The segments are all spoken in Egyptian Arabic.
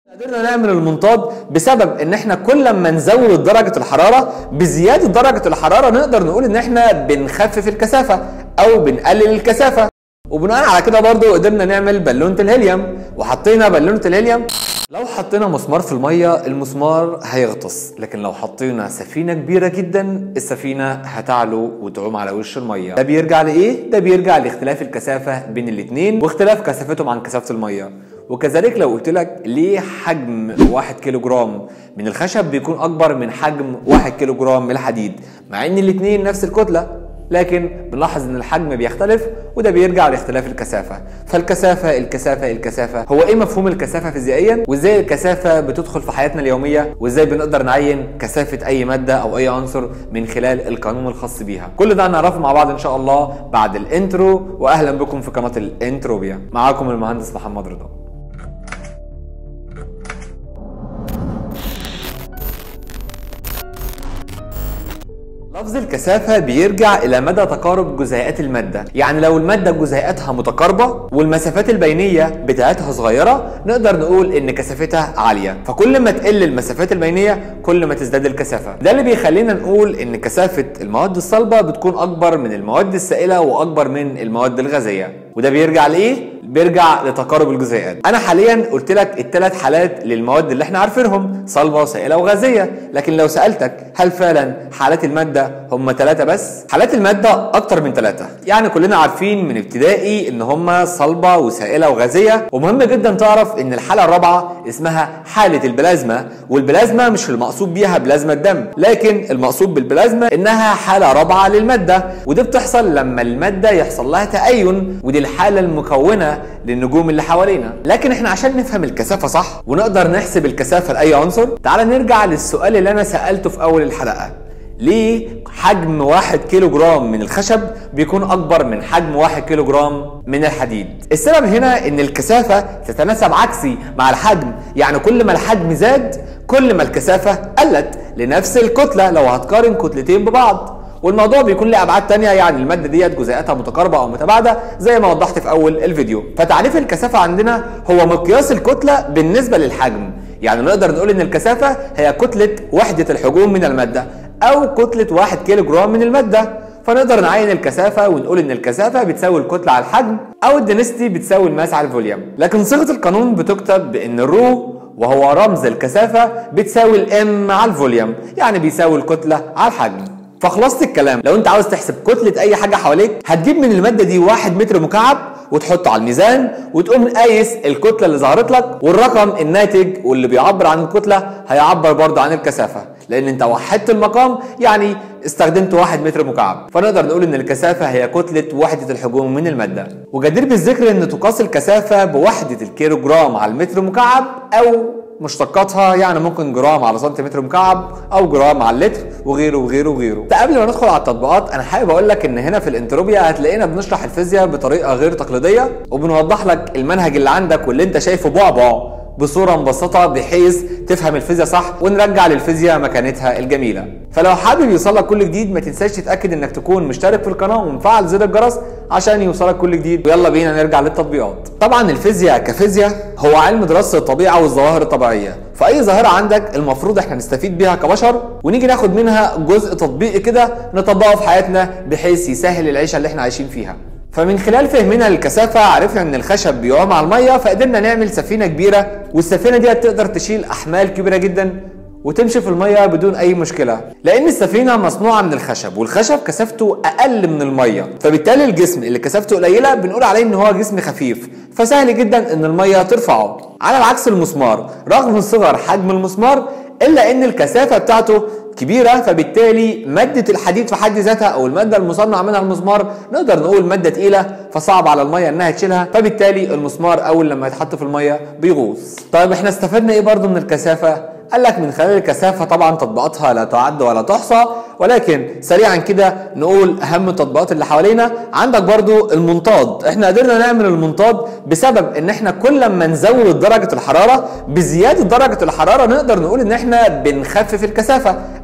قدرنا نعمل المنطاد بسبب ان احنا كل ما نزود درجة الحرارة بزيادة درجة الحرارة نقدر نقول ان احنا بنخفف الكثافة او بنقلل الكثافة وبناء على كده برضو قدرنا نعمل بالونة الهيليوم وحطينا بالونة الهيليوم لو حطينا مسمار في المية المسمار هيغطس لكن لو حطينا سفينة كبيرة جدا السفينة هتعلو وتعوم على وش المية ده بيرجع لإيه؟ ده بيرجع لاختلاف الكثافة بين الاتنين واختلاف كثافتهم عن كثافة المية وكذلك لو قلت لك ليه حجم 1 كيلو جرام من الخشب بيكون اكبر من حجم 1 كيلو جرام من الحديد مع ان الاثنين نفس الكتله لكن بنلاحظ ان الحجم بيختلف وده بيرجع لاختلاف الكثافه فالكثافه الكثافه الكثافه هو ايه مفهوم الكثافه فيزيائيا وازاي الكثافه بتدخل في حياتنا اليوميه وازاي بنقدر نعين كثافه اي ماده او اي عنصر من خلال القانون الخاص بيها كل ده هنعرفه مع بعض ان شاء الله بعد الانترو واهلا بكم في قناه الانتروبيا معاكم المهندس محمد رضا لفظ الكثافة بيرجع إلى مدى تقارب جزيئات المادة، يعني لو المادة جزيئاتها متقاربة والمسافات البينية بتاعتها صغيرة نقدر نقول إن كثافتها عالية، فكل ما تقل المسافات البينية كل ما تزداد الكثافة، ده اللي بيخلينا نقول إن كثافة المواد الصلبة بتكون أكبر من المواد السائلة وأكبر من المواد الغازية، وده بيرجع لإيه؟ بيرجع لتقارب الجزيئات انا حاليا قلت لك الثلاث حالات للمواد اللي احنا عارفينهم صلبه وسائله وغازيه لكن لو سالتك هل فعلا حالات الماده هم ثلاثه بس حالات الماده اكتر من ثلاثه يعني كلنا عارفين من ابتدائي ان هم صلبه وسائله وغازيه ومهم جدا تعرف ان الحاله الرابعه اسمها حاله البلازما والبلازما مش المقصود بيها بلازما الدم لكن المقصود بالبلازما انها حاله رابعه للماده ودي بتحصل لما الماده يحصل لها تأين ودي الحاله المكونه للنجوم اللي حوالينا لكن احنا عشان نفهم الكثافه صح ونقدر نحسب الكثافه لاي عنصر تعال نرجع للسؤال اللي انا سالته في اول الحلقه ليه حجم 1 كيلو جرام من الخشب بيكون اكبر من حجم 1 كيلو جرام من الحديد السبب هنا ان الكثافه تتناسب عكسي مع الحجم يعني كل ما الحجم زاد كل ما الكثافه قلت لنفس الكتله لو هتقارن كتلتين ببعض والموضوع بيكون له ابعاد تانية يعني الماده ديت جزيئاتها متقاربه او متباعده زي ما وضحت في اول الفيديو فتعريف الكثافه عندنا هو مقياس الكتله بالنسبه للحجم يعني نقدر نقول ان الكثافه هي كتله وحده الحجوم من الماده او كتله 1 كيلو جرام من الماده فنقدر نعين الكثافه ونقول ان الكثافه بتساوي الكتله على الحجم او الدنستي بتساوي الماس على الفوليوم لكن صيغه القانون بتكتب بان الرو وهو رمز الكثافه بتساوي الام على الفوليوم يعني بيساوي الكتله على الحجم فخلاصة الكلام لو انت عاوز تحسب كتلة اي حاجة حواليك هتجيب من المادة دي واحد متر مكعب وتحطه على الميزان وتقوم قايس الكتلة اللي ظهرت لك والرقم الناتج واللي بيعبر عن الكتلة هيعبر برضه عن الكثافة لان انت وحدت المقام يعني استخدمت واحد متر مكعب فنقدر نقول ان الكثافة هي كتلة وحدة الحجوم من المادة وجدير بالذكر ان تقاس الكثافة بوحدة الكيلو جرام على المتر مكعب او مشتقاتها يعني ممكن جرام على سنتيمتر مكعب او جرام على اللتر وغيره وغيره وغيره قبل ما ندخل على التطبيقات انا حابب اقول لك ان هنا في الانتروبيا هتلاقينا بنشرح الفيزياء بطريقه غير تقليديه وبنوضح لك المنهج اللي عندك واللي انت شايفه بعبع بصوره مبسطه بحيث تفهم الفيزياء صح ونرجع للفيزياء مكانتها الجميله فلو حابب يوصلك كل جديد ما تنساش تتاكد انك تكون مشترك في القناه ومفعل زر الجرس عشان يوصلك كل جديد ويلا بينا نرجع للتطبيقات طبعا الفيزياء كفيزياء هو علم دراسه الطبيعه والظواهر الطبيعيه فاي ظاهره عندك المفروض احنا نستفيد بيها كبشر ونيجي ناخد منها جزء تطبيقي كده نطبقه في حياتنا بحيث يسهل العيشه اللي احنا عايشين فيها فمن خلال فهمنا للكثافة عرفنا ان الخشب بيعوم على المية فقدرنا نعمل سفينة كبيرة والسفينة دي تقدر تشيل احمال كبيرة جدا وتمشي في المية بدون اي مشكلة لان السفينة مصنوعة من الخشب والخشب كثافته اقل من المية فبالتالي الجسم اللي كثافته قليلة بنقول عليه ان هو جسم خفيف فسهل جدا ان المية ترفعه على العكس المسمار رغم صغر حجم المسمار الا ان الكثافة بتاعته كبيرة فبالتالي مادة الحديد في حد ذاتها أو المادة المصنع منها المسمار نقدر نقول مادة تقيلة فصعب على المية إنها تشيلها فبالتالي المسمار أول لما يتحط في المية بيغوص. طيب إحنا استفدنا إيه برضو من الكثافة؟ قال لك من خلال الكثافة طبعا تطبيقاتها لا تعد ولا تحصى ولكن سريعا كده نقول أهم التطبيقات اللي حوالينا عندك برضو المنطاد احنا قدرنا نعمل المنطاد بسبب ان احنا كل ما نزود درجة الحرارة بزيادة درجة الحرارة نقدر نقول ان احنا بنخفف الكثافة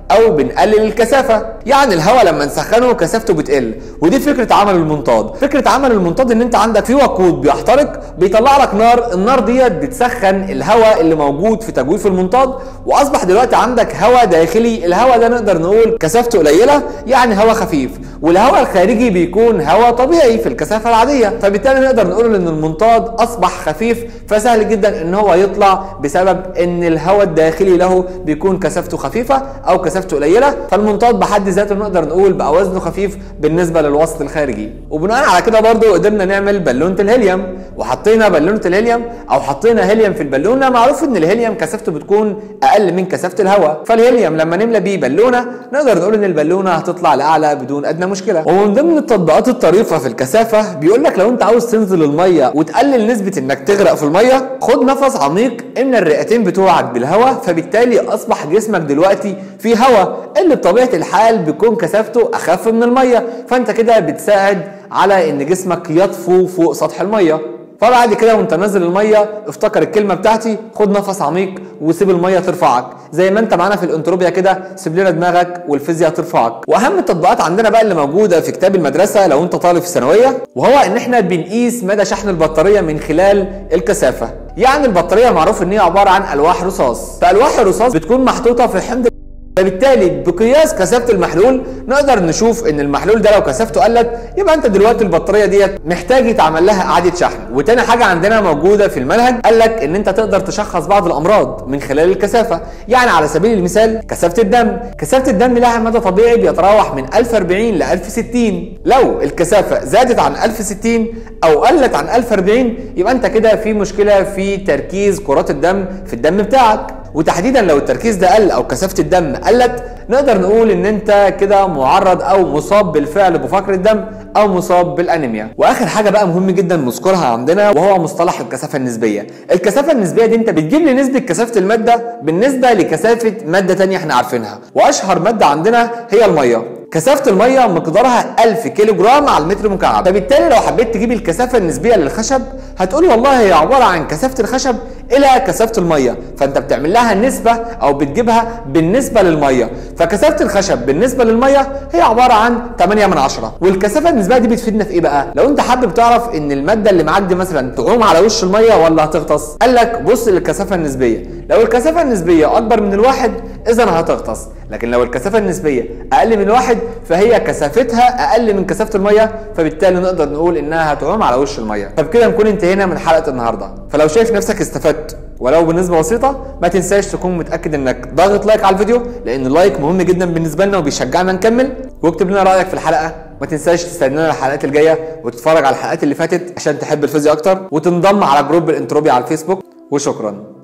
او بنقلل الكثافه يعني الهواء لما نسخنه كثافته بتقل ودي فكره عمل المنطاد فكره عمل المنطاد ان انت عندك في وقود بيحترق بيطلع لك نار النار ديت بتسخن الهواء اللي موجود في تجويف المنطاد واصبح دلوقتي عندك هواء داخلي الهواء ده نقدر نقول كثافته قليله يعني هواء خفيف والهواء الخارجي بيكون هواء طبيعي في الكثافه العاديه فبالتالي نقدر نقول ان المنطاد اصبح خفيف فسهل جدا ان هو يطلع بسبب ان الهواء الداخلي له بيكون كثافته خفيفه او كثافته قليله فالمنطاد بحد ذاته نقدر نقول بقى وزنه خفيف بالنسبه للوسط الخارجي وبناء على كده برضو قدرنا نعمل بالونه الهيليوم وحطينا بالونه الهيليوم او حطينا هيليوم في البالونه معروف ان الهيليوم كثافته بتكون اقل من كثافه الهواء فالهيليوم لما نملى بيه بالونه نقدر نقول ان البالونه هتطلع لاعلى بدون ادنى مشكله ومن ضمن التطبيقات الطريفه في الكثافه بيقول لك لو انت عاوز تنزل الميه وتقلل نسبه انك تغرق في الميه خد نفس عميق املى الرئتين بتوعك بالهواء فبالتالي اصبح جسمك دلوقتي في هواء اللي بطبيعه الحال بيكون كثافته اخف من الميه فانت كده بتساعد على ان جسمك يطفو فوق سطح الميه فبعد كده وانت نازل الميه افتكر الكلمه بتاعتي خد نفس عميق وسيب الميه ترفعك زي ما انت معانا في الانتروبيا كده سيب لنا دماغك والفيزياء ترفعك واهم التطبيقات عندنا بقى اللي موجوده في كتاب المدرسه لو انت طالب في ثانويه وهو ان احنا بنقيس مدى شحن البطاريه من خلال الكثافه يعني البطاريه معروف ان هي عباره عن الواح رصاص فالواح الرصاص بتكون محطوطه في حمض فبالتالي بقياس كثافه المحلول نقدر نشوف ان المحلول ده لو كثافته قلت يبقى انت دلوقتي البطاريه ديت محتاج يتعمل لها اعاده شحن وتاني حاجه عندنا موجوده في المنهج قال لك ان انت تقدر تشخص بعض الامراض من خلال الكثافه يعني على سبيل المثال كثافه الدم كثافه الدم لها مدى طبيعي بيتراوح من 1040 ل 1060 لو الكثافه زادت عن 1060 او قلت عن 1040 يبقى انت كده في مشكله في تركيز كرات الدم في الدم بتاعك وتحديدا لو التركيز ده قل او كثافه الدم قلت نقدر نقول ان انت كده معرض او مصاب بالفعل بفقر الدم او مصاب بالانيميا واخر حاجه بقى مهم جدا نذكرها عندنا وهو مصطلح الكثافه النسبيه الكثافه النسبيه دي انت بتجيب لي نسبه كثافه الماده بالنسبه لكثافه ماده تانية احنا عارفينها واشهر ماده عندنا هي الميه كثافة المية مقدارها 1000 كيلو جرام على المتر مكعب فبالتالي لو حبيت تجيب الكثافة النسبية للخشب هتقول والله هي عبارة عن كثافة الخشب إلى كثافة المية فأنت بتعمل لها نسبة أو بتجيبها بالنسبة للمية فكثافة الخشب بالنسبة للمية هي عبارة عن 8 من 10 والكثافة النسبية دي بتفيدنا في إيه بقى؟ لو أنت حابب تعرف إن المادة اللي معاك دي مثلا تعوم على وش المية ولا هتغطس قال لك بص للكثافة النسبية لو الكثافة النسبية أكبر من الواحد إذا هتغطس لكن لو الكثافة النسبية أقل من واحد فهي كثافتها أقل من كثافة المية فبالتالي نقدر نقول إنها هتعوم على وش المية فبكده نكون انتهينا من حلقة النهاردة فلو شايف نفسك استفدت ولو بنسبة بسيطة ما تنساش تكون متأكد إنك ضاغط لايك على الفيديو لأن اللايك مهم جدا بالنسبة لنا وبيشجعنا نكمل واكتب لنا رأيك في الحلقة ما تنساش تستنانا الحلقات الجاية وتتفرج على الحلقات اللي فاتت عشان تحب الفيزياء أكتر وتنضم على جروب الانتروبي على الفيسبوك وشكرا